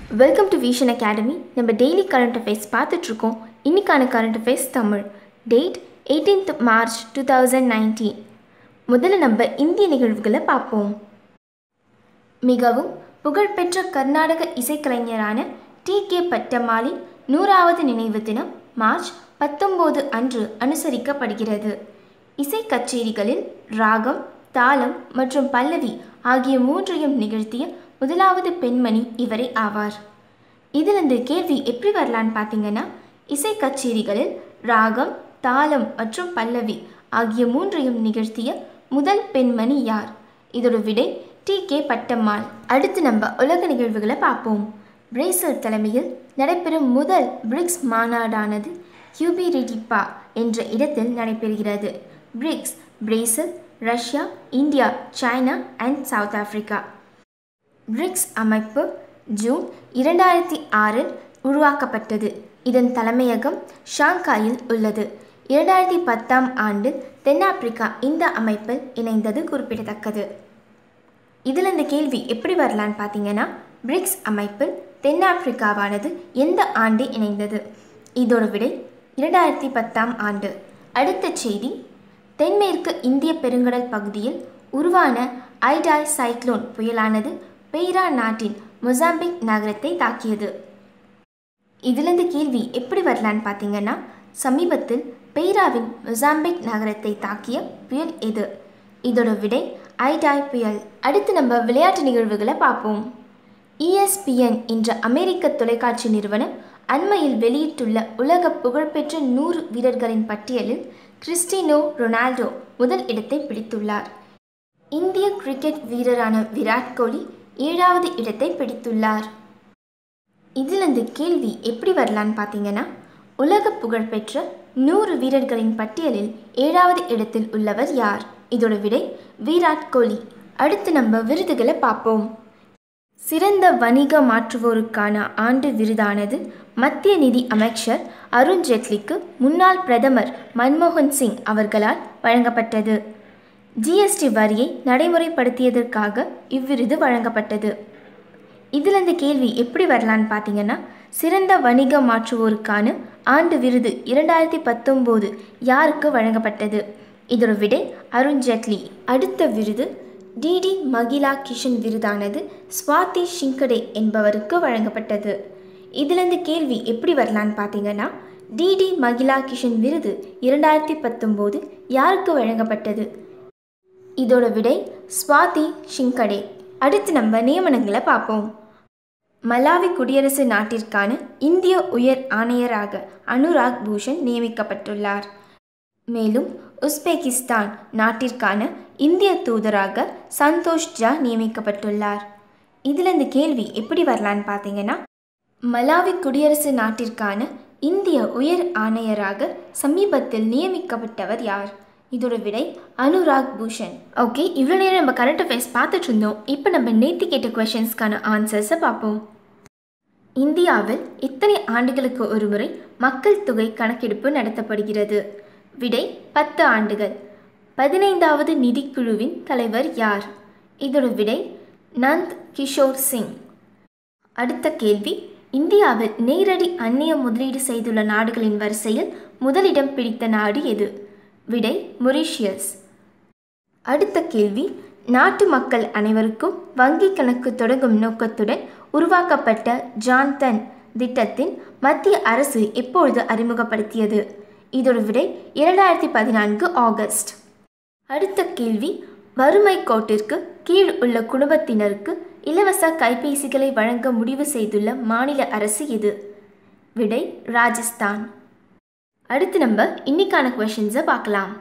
welcome to Vision Academy நம்ம daily current affairs பார்த்துட்ருக்கோம் இன்னைக்கான current affairs Tamil date eighteenth March two thousand nineteen முதல்ல நம்ம இந்திய நிகழ்வுகளை பார்ப்போம் மிகவும் புகழ்பெற்ற கர்நாடக இசைக்கலைஞரான டி கே பட்டம்மாளின் நூறாவது நினைவு தினம் மார்ச் பத்தொம்போது அன்று அனுசரிக்கப்படுகிறது இசை கச்சேரிகளில் ராகம் தாளம் மற்றும் பல்லவி ஆகிய மூன்றையும் நிகழ்த்திய முதலாவது பெண்மணி இவரே ஆவார் இதில் இந்த கேள்வி எப்படி வரலான்னு பார்த்தீங்கன்னா இசை கச்சேரிகளில் ராகம் தாளம் மற்றும் பல்லவி ஆகிய மூன்றையும் நிகழ்த்திய முதல் பெண்மணி யார் இதோட விடை டி கே பட்டம்மாள் அடுத்து நம்ம உலக நிகழ்வுகளை பார்ப்போம் பிரேசில் தலைமையில் நடைபெறும் முதல் பிரிக்ஸ் மாநாடானது ஹியூபிரிடிப்பா என்ற இடத்தில் நடைபெறுகிறது BRICS Brazil Russia India China and South Africa BRICS அமைப்பு ஜூன் இரண்டாயிரத்தி ஆறில் உருவாக்கப்பட்டது இதன் தலைமையகம் ஷாங்காயில் உள்ளது இரண்டாயிரத்தி பத்தாம் ஆண்டு தென்னாப்பிரிக்கா இந்த அமைப்பில் இணைந்தது குறிப்பிடத்தக்கது இதில் இந்த கேள்வி எப்படி வரலான்னு பார்த்தீங்கன்னா பிரிக்ஸ் அமைப்பில் தென்னாப்பிரிக்காவானது எந்த ஆண்டு இணைந்தது இதோட விடை இரண்டாயிரத்தி பத்தாம் ஆண்டு அடுத்த செய்தி தென்மேற்கு இந்திய பெருங்கடல் பகுதியில் உருவான ஐடாய் சைக்ளோன் புயலானது பெய்ரா நாட்டின் மொசாம்பிக் நகரத்தை தாக்கியது இதில் இந்த கேள்வி எப்படி வரலான்னு பார்த்தீங்கன்னா சமீபத்தில் பெய்ராவின் மொசாம்பிக் நகரத்தை தாக்கிய புயல் எது இதோட விடை ஐடாய் புயல் அடுத்து நம்ம விளையாட்டு நிகழ்வுகளை பார்ப்போம் இஎஸ்பிஎன் என்ற அமெரிக்க தொலைக்காட்சி நிறுவனம் அண்மையில் வெளியிட்டுள்ள உலக புகழ்பெற்ற நூறு வீரர்களின் பட்டியலில் கிறிஸ்டினோ ரொனால்டோ முதல் இடத்தை பிடித்துள்ளார் இந்திய கிரிக்கெட் வீரரான விராட் கோலி ஏழாவது இடத்தை பிடித்துள்ளார் இதில் இந்த கேள்வி எப்படி வரலான்னு பார்த்தீங்கன்னா உலக புகழ்பெற்ற நூறு வீரர்களின் பட்டியலில் ஏழாவது இடத்தில் உள்ளவர் யார் இதோட விடை விராட் கோலி அடுத்து நம்ம விருதுகளை பார்ப்போம் சிறந்த வணிக மாற்றுவோருக்கான ஆண்டு விருதானது மத்திய நிதி அமைச்சர் அருண் ஜேட்லிக்கு முன்னாள் பிரதமர் மன்மோகன் சிங் அவர்களால் வழங்கப்பட்டது ஜிஎஸ்டி வரியை நடைமுறைப்படுத்தியதற்காக இவ்விருது வழங்கப்பட்டது இதில் இந்த கேள்வி எப்படி வரலான்னு பார்த்தீங்கன்னா சிறந்த வணிக மாற்றுவோருக்கான ஆண்டு விருது இரண்டாயிரத்தி பத்தொம்போது யாருக்கு வழங்கப்பட்டது இதோட விடை அருண் ஜேட்லி அடுத்த விருது டிடி மகிழா கிஷன் விருதானது ஸ்வாதி ஷிங்கடே என்பவருக்கு வழங்கப்பட்டது இதில் இந்த கேள்வி எப்படி வரலான்னு பார்த்தீங்கன்னா டிடி மகிழா கிஷன் விருது இரண்டாயிரத்தி பத்தொம்போது யாருக்கு வழங்கப்பட்டது இதோட விடை ஸ்வாதி ஷிங்கடே அடுத்து நம்ம நியமனங்களை பார்ப்போம் மலாவி குடியரசு நாட்டிற்கான இந்திய உயர் ஆணையராக அனுராக் பூஷன் நியமிக்கப்பட்டுள்ளார் மேலும் உஸ்பெகிஸ்தான் நாட்டிற்கான இந்திய தூதராக சந்தோஷ் ஜா நியமிக்கப்பட்டுள்ளார் இதில் இந்த கேள்வி எப்படி வரலான்னு பார்த்தீங்கன்னா மலாவி குடியரசு நாட்டிற்கான இந்திய உயர் ஆணையராக சமீபத்தில் நியமிக்கப்பட்டவர் யார் இதோட விடை அனுராக் பூஷன் ஓகே இவ்வளோ நேரம் நம்ம கரண்ட் அஃபேர்ஸ் பார்த்துட்டு இருந்தோம் இப்போ நம்ம நேற்று கேட்ட கொஷின்ஸ்க்கான ஆன்சர்ஸை பார்ப்போம் இந்தியாவில் இத்தனை ஆண்டுகளுக்கு ஒருமுறை மக்கள் தொகை கணக்கெடுப்பு நடத்தப்படுகிறது விடை பத்து ஆண்டுகள் பதினைந்தாவது நிதிக்குழுவின் தலைவர் யார் இதோட விடை நந்த் கிஷோர் சிங் அடுத்த கேள்வி இந்தியாவில் நேரடி அந்நிய முதலீடு செய்துள்ள நாடுகளின் வரிசையில் முதலிடம் பிடித்த நாடு எது விடை மொரீஷியஸ் அடுத்த கேள்வி நாட்டு மக்கள் அனைவருக்கும் வங்கி கணக்கு தொடங்கும் நோக்கத்துடன் உருவாக்கப்பட்ட ஜான்தன் திட்டத்தின் மத்திய அரசு எப்பொழுது அறிமுகப்படுத்தியது இதோட விடை இரண்டாயிரத்தி பதினான்கு ஆகஸ்ட் அடுத்த கேள்வி வறுமை கோட்டிற்கு கீழ் உள்ள குடும்பத்தினருக்கு இலவச கைபேசிகளை வழங்க முடிவு செய்துள்ள மாநில அரசு எது விடை ராஜஸ்தான் அடுத்து நம்ம இன்னைக்கான கொஷின்ஸை பார்க்கலாம்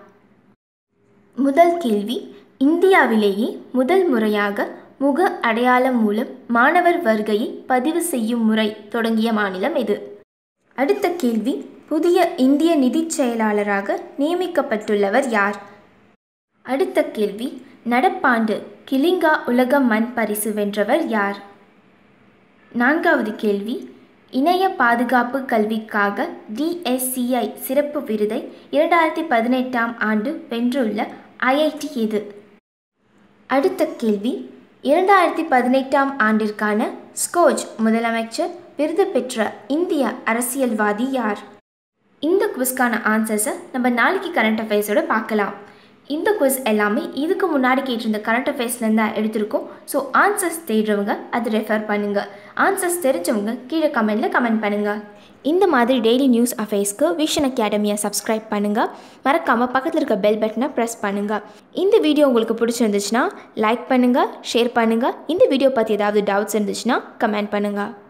முதல் கேள்வி இந்தியாவிலேயே முதல் முறையாக முக அடையாளம் மூலம் மாணவர் வருகையை பதிவு செய்யும் முறை தொடங்கிய மாநிலம் எது அடுத்த கேள்வி புதிய இந்திய நிதிச் செயலாளராக நியமிக்கப்பட்டுள்ளவர் யார் அடுத்த கேள்வி நடப்பாண்டு கிலிங்கா உலக மண் பரிசு வென்றவர் யார் நான்காவது கேள்வி இணைய பாதுகாப்பு கல்விக்காக டிஎஸ்சிஐ சிறப்பு விருதை இரண்டாயிரத்தி பதினெட்டாம் ஆண்டு வென்றுள்ள ஐஐடி எது அடுத்த கேள்வி இரண்டாயிரத்தி பதினெட்டாம் ஆண்டிற்கான ஸ்கோச் முதலமைச்சர் விருது பெற்ற இந்திய அரசியல்வாதி யார் இந்த குவிஸ்க்கான ஆன்சர்ஸை நம்ம நாளைக்கு கரண்ட் அஃபேர்ஸோட பார்க்கலாம் இந்த குவிஸ் எல்லாமே இதுக்கு முன்னாடி கேட்டிருந்த கரண்ட் அஃபேர்ஸ்லேருந்து தான் எடுத்திருக்கோம் ஸோ ஆன்சர்ஸ் தேடுறவங்க அதை ரெஃபர் பண்ணுங்கள் ஆன்சர்ஸ் தெரிஞ்சவங்க கீழே கமெண்டில் கமெண்ட் பண்ணுங்கள் இந்த மாதிரி டெய்லி நியூஸ் அஃபேர்ஸ்க்கு விஷன் அகாடமியை சப்ஸ்கிரைப் பண்ணுங்கள் மறக்காமல் பக்கத்தில் இருக்க பெல் பட்டனை ப்ரெஸ் பண்ணுங்கள் இந்த வீடியோ உங்களுக்கு பிடிச்சிருந்துச்சுன்னா லைக் பண்ணுங்கள் ஷேர் பண்ணுங்கள் இந்த வீடியோ பற்றி ஏதாவது டவுட்ஸ் இருந்துச்சுன்னா கமெண்ட் பண்ணுங்கள்